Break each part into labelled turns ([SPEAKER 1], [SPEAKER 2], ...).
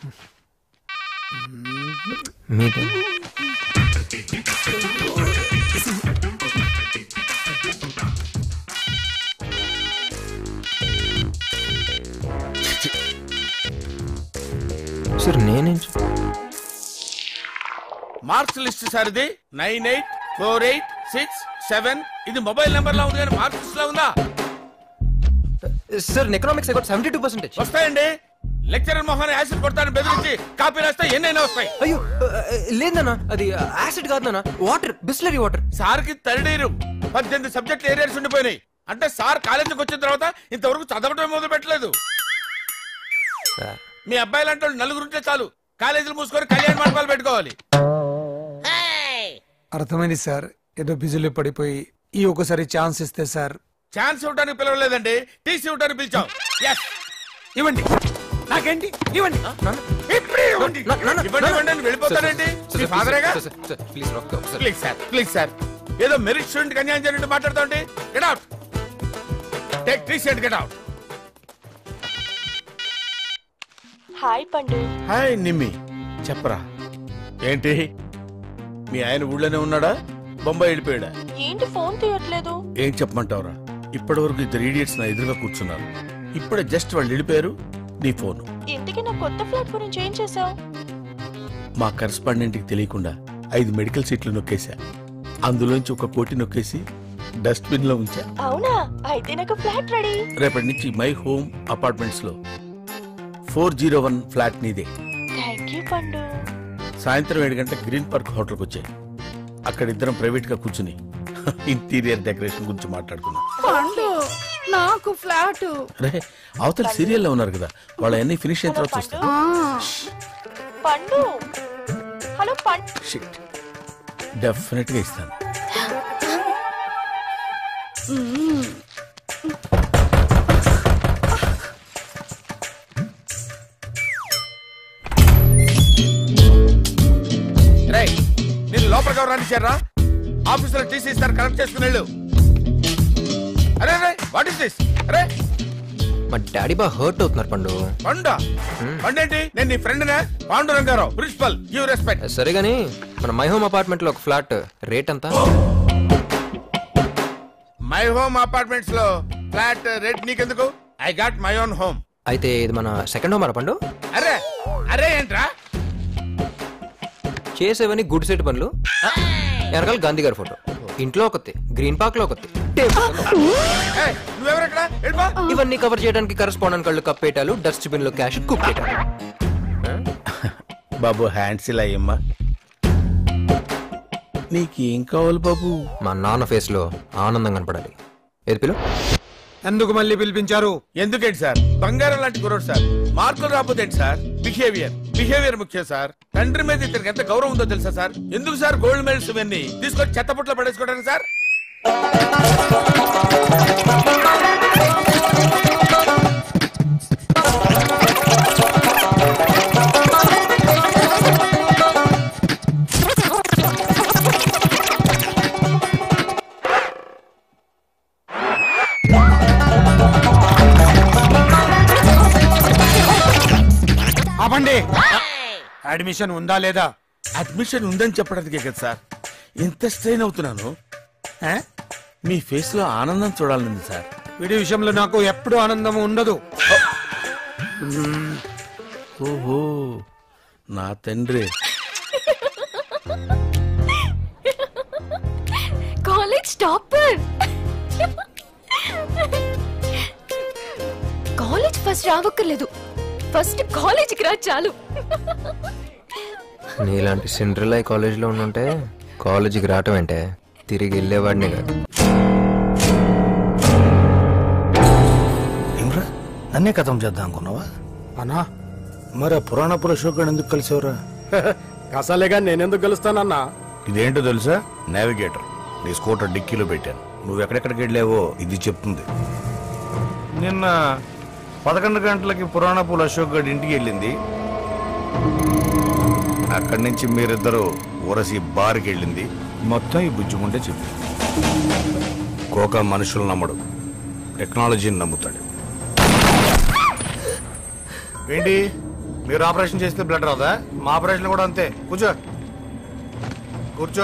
[SPEAKER 1] మీదే సార్ నేనేం చే-
[SPEAKER 2] మార్క్స్ లిస్ట్ సార్ ఇది nine eight four eight six seven ఇది మొబైల్ నెంబర్ లో ఉంది కానీ మార్క్స్ లిస్ట్ లో ఉందా
[SPEAKER 1] sir economics I seventy two percentage
[SPEAKER 2] వస్తాయండి లెక్చరర్ మొహాన్ని యాసిడ్ కొడతాను బెదిరించి కాపీ రాస్తే ఎన్నైనా వస్తాయి
[SPEAKER 1] అయ్యో లేదన్నా అది యాసిడ్ కాదు నాన్న వాటర్ బిస్లరీ వాటర్
[SPEAKER 2] సార్ కి తరడీరు పద్దెనిమిది సబ్జెక్ట్ ఏరియాస్ ఉండిపోయినాయి అంటే సార్ కాలేజీకి వచ్చిన తర్వాత ఇంతవరకు చదవటం మొదలు పెట్టలేదు మీ అబ్బాయి లాంటి వాళ్ళు నలుగురు ఉంటే చాలు కాలేజీలు మూసుకొని కళ్యాణ మండపాలు పెట్టుకోవాలి
[SPEAKER 3] అర్థమైంది సార్ ఏదో బిజీలో పడిపోయి ఈ ఒకసారి ఛాన్స్ ఇస్తే సార్
[SPEAKER 2] ఛాన్స్ ఇవ్వడానికి పిలవలేదండి టీసీ ఇవ్వడానికి పిలిచాం ఎస్
[SPEAKER 3] ఇవ్వండి నాకేంటి ఇవ్వండి
[SPEAKER 2] ఇప్పుడే ఇవ్వండి. ఇవ్వండి ఇవ్వండి అని వెళ్ళిపోతారండి మీ ఫాదరేగా
[SPEAKER 1] please
[SPEAKER 2] please sir please sir ఏదో మెరిట్ స్టూడెంట్ అన్యాయం జరిగినట్టు మాట్లాడుతా ఉంటే get out take TC and get out
[SPEAKER 4] hi Pandu
[SPEAKER 2] hi Nimmi చెప్పరా ఏంటి మీ ఆయన ఊళ్ళోనే ఉన్నాడా బొంబాయి వెళ్ళిపోయాడా
[SPEAKER 4] ఏంటి ఫోన్ తీయట్లేదు
[SPEAKER 2] ఏం చెప్పమంటావురా ఇప్పటి వరకు ఇద్దరు ఈడియట్స్ నా ఎదురుగా కూర్చున్నారు ఇప్పుడే జస్ట్ వాళ్ళు వెళ్ళిపోయారు నీ ఫోన్
[SPEAKER 4] ఇంతకీ నా కొత్త ఫ్లాట్ గురించి ఏం చేసావు
[SPEAKER 2] మా కరెస్పాండెంట్ కి తెలియకుండా ఐదు మెడికల్ సీట్లు నొక్కేశా అందులోంచి ఒక కోటి నొక్కేసి డస్ట్బిన్ లో ఉంచా
[SPEAKER 4] అవునా అయితే నాకు ఫ్లాట్ రెడీ
[SPEAKER 2] రేపటి నుంచి మై హోమ్ అపార్ట్మెంట్స్ లో ఫోర్ జీరో వన్ ఫ్లాట్ నీదే
[SPEAKER 4] థ్యాంక్ యూ పండు
[SPEAKER 2] సాయంత్రం ఏడు గంటల గ్రీన్ పార్క్ హోటల్కి వచ్చాయి అక్కడ ఇద్దరం ప్రైవేట్ గా కూర్చుని ఇంటీరియర్ డెకరేషన్ గురించి మాట్లాడుకున్నాం
[SPEAKER 5] పండు నాకు ఫ్లాట్
[SPEAKER 2] అరే అవతల సీరియల్లో ఉన్నారు కదా వాళ్ళ అన్ని ఫినిష్ అయిన తర్వాత చూస్తాను
[SPEAKER 4] పండు హలో పండు
[SPEAKER 2] షిట్ డెఫినెట్ గా ఇస్తాను రేయ్, నేను లోపలికి ఎవరు రానిచ్చారా ఆఫీసులో టీసీ ఇస్తారు కరెక్ట్ చేసుకుని వెళ్ళు అరే అరే వాట్ ఇస్ దిస్ అరే
[SPEAKER 1] మా డాడీ బాగా హర్ట్ అవుతున్నారు పండు
[SPEAKER 2] పండా పండేంటి నేను నీ ఫ్రెండ్ నే పాండురంగారావు ప్రిన్సిపల్ గివ్ రెస్పెక్ట్
[SPEAKER 1] సరే గానీ మన మై హోమ్ అపార్ట్మెంట్ లో ఒక ఫ్లాట్ రేట్ ఎంత
[SPEAKER 2] మై హోమ్ అపార్ట్మెంట్స్ లో ఫ్లాట్ రేట్ నీకెందుకు I got my own home
[SPEAKER 1] అయితే ఇది మన సెకండ్ హోమ్ పండు
[SPEAKER 2] అరే అరే ఏంట్రా
[SPEAKER 1] చేసేవని గుడ్ సెట్ పనులు వెనకాల గాంధీ గారి ఫోటో ఇంట్లో ఒకటి గ్రీన్ పార్క్ లో ఒకటి టేబుల్ కింద ఒకటి.
[SPEAKER 2] ఏయ్, నువ్వెవరెక్కడ వెళ్ళిపో
[SPEAKER 1] ఇవన్నీ కవర్ చేయడానికి కరెస్పాండెంట్ కళ్ళు కప్పేటాలు డస్ట్బిన్ లో క్యాష్ కుప్పేటాలు
[SPEAKER 2] బాబు హ్యాండ్స్ ఇలా అయ్యమ్మా నీకేం కావాలి బాబు
[SPEAKER 1] మా నాన్న ఫేస్ లో ఆనందం కనపడాలి ఏది పిలు
[SPEAKER 3] ఎందుకు మళ్ళీ పిలిపించారు
[SPEAKER 2] ఎందుకేంటి సార్ బంగారం లాంటి కుర్రోడు సార్ మార్కులు రాకపోతే ఏంటి సార్ బిహేవియర్ బిహేవియర్ ముఖ్యం సార్ తండ్రి మీద ఇతనికి ఎంత గౌరవం ఉందో తెలుసా సార్ ఎందుకు సార్ గోల్డ్ మెడల్స్ ఇవన్నీ తీసుకొని చెత్తపుట్లో పడేసుకోవడానికి సార్
[SPEAKER 3] ఆపండి అడ్మిషన్ ఉందా లేదా
[SPEAKER 2] అడ్మిషన్ ఉందని చెప్పడానికే కదా సార్ ఎంత స్ట్రెయిన్ అవుతున్నాను
[SPEAKER 3] ఏ?
[SPEAKER 2] మీ ఫేస్ లో ఆనందం చూడాలని సార్
[SPEAKER 3] వీడి విషయంలో నాకు ఎప్పుడు ఆనందం ఉండదు
[SPEAKER 2] ఓహో నా తండ్రి
[SPEAKER 5] కాలేజ్ టాపర్ కాలేజ్ ఫస్ట్ రావక్కర్లేదు ఫస్ట్ కాలేజీకి రా చాలు
[SPEAKER 1] నీలాంటి సిండ్రిలై కాలేజ్ లో ఉండుంటే కాలేజీకి రావటం ఏంటే తిరిగి వెళ్ళేవాడిని కాదు
[SPEAKER 6] ఏమ్రా నన్నే కథం చేద్దాం అనుకున్నావా
[SPEAKER 3] అన్నా
[SPEAKER 6] మరి ఆ పురాణ పురుషోకుడు ఎందుకు కలిసేవరా
[SPEAKER 7] కసాలేగా నేనెందుకు గెలుస్తానన్నా
[SPEAKER 6] ఇదేంటో తెలుసా నావిగేటర్ నీ స్కూటర్ డిక్కీలో పెట్టాను నువ్వు ఎక్కడెక్కడికి వెళ్ళావో ఇది చెప్తుంది నిన్న పదకొండు గంటలకి పురాణపుల అశోక్ గడి ఇంటికి వెళ్ళింది అక్కడి నుంచి మీరిద్దరూ ఉరసి బార్కి వెళ్ళింది మొత్తం ఈ బుజ్జిముంటే చెప్పింది కోక మనుషులు నమ్మడు టెక్నాలజీని నమ్ముతాడు ఏంటి మీరు ఆపరేషన్ చేస్తే బ్లడ్ రాదా మా ఆపరేషన్ కూడా అంతే కూర్చో కూర్చో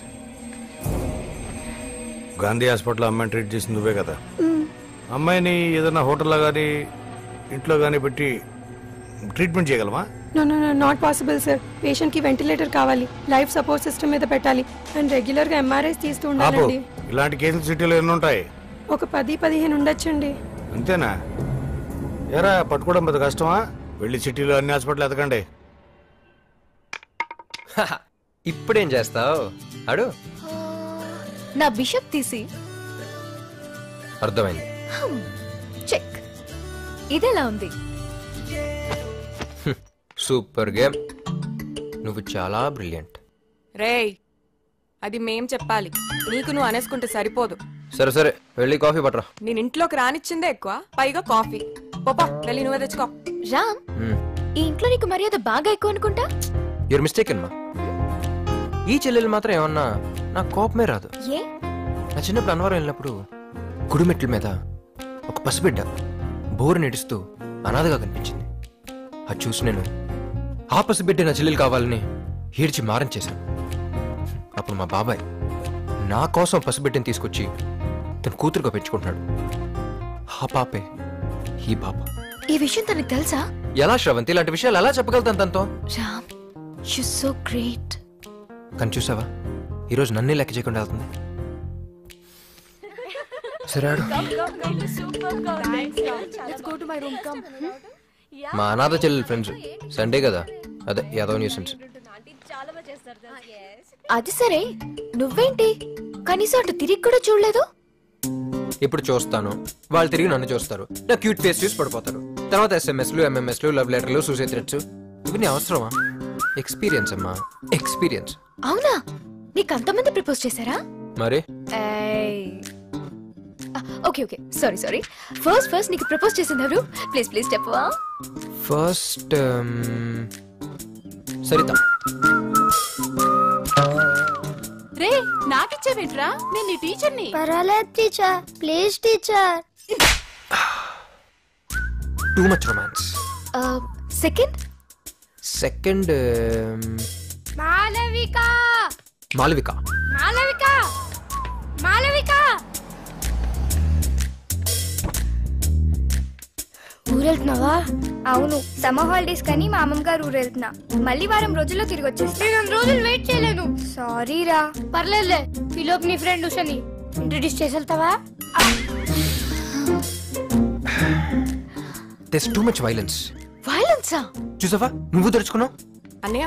[SPEAKER 6] గాంధీ హాస్పిటల్ అమ్మాయిని ట్రీట్ చేసింది నువ్వే కదా అమ్మాయిని ఏదైనా హోటల్లో కానీ ఇంట్లో కానీ పెట్టి ట్రీట్మెంట్ చేయగలమా
[SPEAKER 8] no no no not possible sir patient కి వెంటిలేటర్ కావాలి లైఫ్ సపోర్ట్ సిస్టమ్ మీద పెట్టాలి అండ్ రెగ్యులర్ గా ఎంఆర్ఐస్ తీస్తూ
[SPEAKER 6] ఆపు
[SPEAKER 8] ఉండాలండి
[SPEAKER 6] ఇలాంటి కేసులు సిటీలో ఎన్ని ఉంటాయి
[SPEAKER 8] ఒక పది పదిహేను ఉండొచ్చండి
[SPEAKER 6] అంతేనా ఎరా పట్టుకోవడం పెద్ద కష్టమా వెళ్ళి సిటీలో అన్ని హాస్పిటల్ ఎతకండి
[SPEAKER 1] ఇప్పుడేం చేస్తావు అడు
[SPEAKER 5] నా బిషప్ తీసి
[SPEAKER 1] అర్థమైంది
[SPEAKER 5] చెక్ ఇదెలా ఉంది
[SPEAKER 1] సూపర్ గేమ్ నువ్వు చాలా బ్రిలియంట్
[SPEAKER 9] రేయ్ అది మేం చెప్పాలి నీకు నువ్వు అనేసుకుంటే సరిపోదు
[SPEAKER 1] సరే సరే వెళ్ళి కాఫీ పట్టరా
[SPEAKER 9] నేను ఇంట్లోకి రానిచ్చిందే ఎక్కువ పైగా కాఫీ పోపా వెళ్ళి నువ్వే తెచ్చుకో
[SPEAKER 5] రామ్ ఈ ఇంట్లో నీకు మర్యాద బాగా ఎక్కువ అనుకుంటా
[SPEAKER 1] యూర్ మిస్టేక్ అమ్మా ఈ చెల్లెలు మాత్రం ఏమన్నా నాకు కోపమే రాదు
[SPEAKER 5] ఏ
[SPEAKER 1] నా చిన్నప్పుడు అన్నవరం వెళ్ళినప్పుడు గుడిమెట్ల మీద ఒక పసిబిడ్డ బోరు నడుస్తూ అనాథగా కనిపించింది అది చూసి నేను ఆ పసిబిడ్డ నా చెల్లెలు కావాలని ఏడ్చి మారం చేశాను అప్పుడు మా బాబాయ్ నా కోసం పసిబిడ్డని తీసుకొచ్చి తన కూతురుగా పెంచుకుంటున్నాడు ఆ పాపే ఈ పాప
[SPEAKER 5] ఈ విషయం తనకు తెలుసా
[SPEAKER 1] ఎలా శ్రవంతి ఇలాంటి విషయాలు ఎలా చెప్పగలుగుతాను తనతో
[SPEAKER 5] రామ్ యు సో గ్రేట్
[SPEAKER 1] కానీ చూసావా ఈరోజు నన్నే లెక్క చేయకుండా వెళ్తుంది సరే ఆడు. మా అనాథ చెల్లెలు ఫ్రెండ్స్ సండే కదా అదే యాదవ్ న్యూసెన్స్
[SPEAKER 5] అది సరే నువ్వేంటి కనీసం అటు తిరిగి కూడా చూడలేదు
[SPEAKER 1] ఇప్పుడు చూస్తాను వాళ్ళు తిరిగి నన్ను చూస్తారు నా క్యూట్ ఫేస్ చూసి పడిపోతారు తర్వాత ఎస్ఎంఎస్లు ఎంఎంఎస్లు లవ్ లెటర్లు సూసైడ్ థ్రెట్స్ ఇవన్నీ అవసరమా ఎక్స్పీరియన్స్ అమ్మా ఎక్స్పీరియన్స్
[SPEAKER 5] అవునా నీకు అంతమంది ప్రపోజ్ చేశారా
[SPEAKER 1] మరి
[SPEAKER 5] okay okay sorry sorry first first నీకు ప్రపోజ్ చేసింది ఎవరు ప్లీజ్ ప్లీజ్ చెప్పవా
[SPEAKER 1] ఫస్ట్ సరిత
[SPEAKER 9] రే నాకిచ్చేవేంట్రా నేను నీ టీచర్ని
[SPEAKER 10] పర్వాలేదు teacher please teacher
[SPEAKER 1] too much romance
[SPEAKER 5] second
[SPEAKER 1] second
[SPEAKER 10] Malavika
[SPEAKER 1] Malavika
[SPEAKER 10] Malavika Malavika ఊరెళ్తున్నావా అవును సమ్మర్ హాలిడేస్ కానీ మా అమ్మమ్మ గారు ఊరు వెళ్తున్నా మళ్ళీ వారం రోజుల్లో తిరిగి వచ్చేస్తా నేను రెండు రోజులు వెయిట్ చేయలేను సారీ రా పర్లేదులే ఈలోపు నీ ఫ్రెండ్ ఉషని ఇంట్రడ్యూస్ చేసి వెళ్తావా
[SPEAKER 1] దిస్ టూ మచ్ వైలెన్స్
[SPEAKER 5] వైలెన్సా
[SPEAKER 1] చూసావా నువ్వు తెరుచుకున్నావు
[SPEAKER 9] అన్నయ్య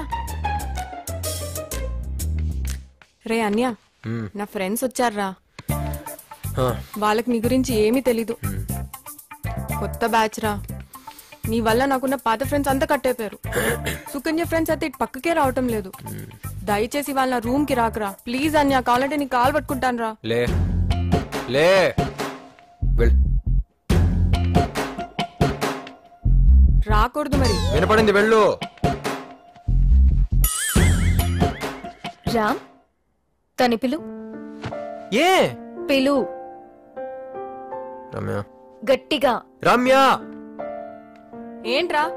[SPEAKER 9] రే అన్య నా ఫ్రెండ్స్ వచ్చారా వాళ్ళకి నీ గురించి ఏమీ తెలీదు కొత్త బ్యాచ్ రా నీ వల్ల నాకున్న పాత ఫ్రెండ్స్ అంతా కట్టేపారు సుకన్య ఫ్రెండ్స్ అయితే ఇటు పక్కకే రావటం లేదు దయచేసి వాళ్ళ రూమ్ కి రాకరా ప్లీజ్ అన్య కావాలంటే నీ కాల్ పట్టుకుంటాను రా
[SPEAKER 1] లే లే వెళ్
[SPEAKER 9] రాకూడదు మరి
[SPEAKER 1] వినపడింది వెళ్ళు
[SPEAKER 5] రామ్ తని పిలు
[SPEAKER 1] ఏ
[SPEAKER 5] పిలు
[SPEAKER 1] రమ్య
[SPEAKER 5] గట్టిగా
[SPEAKER 1] రమ్య
[SPEAKER 9] ఏంట్రా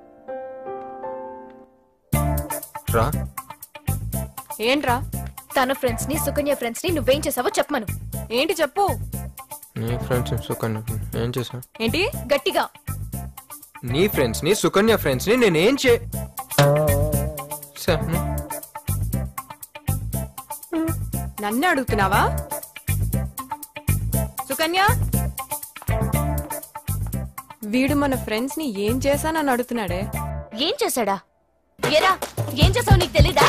[SPEAKER 1] రా
[SPEAKER 9] ఏంట్రా
[SPEAKER 5] తన ఫ్రెండ్స్ ని సుకన్య ఫ్రెండ్స్ ని నువ్వేం చేసావో చెప్పమను
[SPEAKER 9] ఏంటి చెప్పు
[SPEAKER 1] నీ ఫ్రెండ్స్ సుకన్య ఏం చేసా
[SPEAKER 9] ఏంటి
[SPEAKER 5] గట్టిగా
[SPEAKER 1] నీ ఫ్రెండ్స్ ని సుకన్య ఫ్రెండ్స్ ని నేనేం చే స-
[SPEAKER 9] నన్ను అడుగుతున్నావా సుకన్య వీడు మన ఫ్రెండ్స్ ని ఏం చేశానని అడుగుతున్నాడే
[SPEAKER 5] ఏం చేశాడా ఏరా ఏం చేసావు నీకు తెలీదా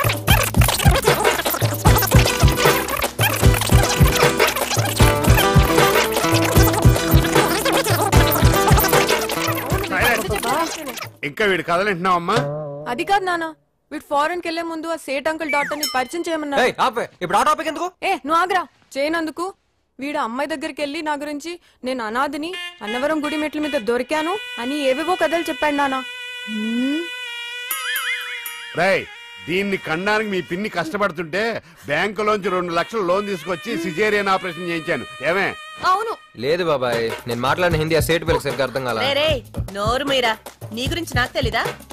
[SPEAKER 7] ఇంకా వీడు కదలంటున్నావమ్మా
[SPEAKER 9] అది కాదు నాన్న వీడు ఫారెన్ కెళ్లే ముందు ఆ సేట్ అంకుల్ డాక్టర్ ని పరిచయం చేయమన్నా
[SPEAKER 1] ఏయ్, ఆపే ఇప్పుడు ఆ టాపిక్ ఎందుకు
[SPEAKER 9] ఏ నువ్వు ఆగ్రా చేయనందుకు వీడు అమ్మాయి దగ్గరికి వెళ్ళి నా గురించి నేను అనాథని అన్నవరం గుడి మెట్ల మీద దొరికాను అని ఏవేవో కథలు చెప్పాడు నాన్న
[SPEAKER 7] రేయ్ దీన్ని కనడానికి మీ పిన్ని కష్టపడుతుంటే బ్యాంకులోంచి రెండు లక్షలు లోన్ తీసుకొచ్చి సిజేరియన్ ఆపరేషన్ చేయించాను ఏమే
[SPEAKER 9] అవును
[SPEAKER 1] లేదు బాబాయ్ నేను మాట్లాడిన హిందీ ఆ సేటు పిల్లకి సరిగ్గా అర్థం కాల
[SPEAKER 11] రే రే నోరు మీరా నీ గురించి నాకు తెలీదా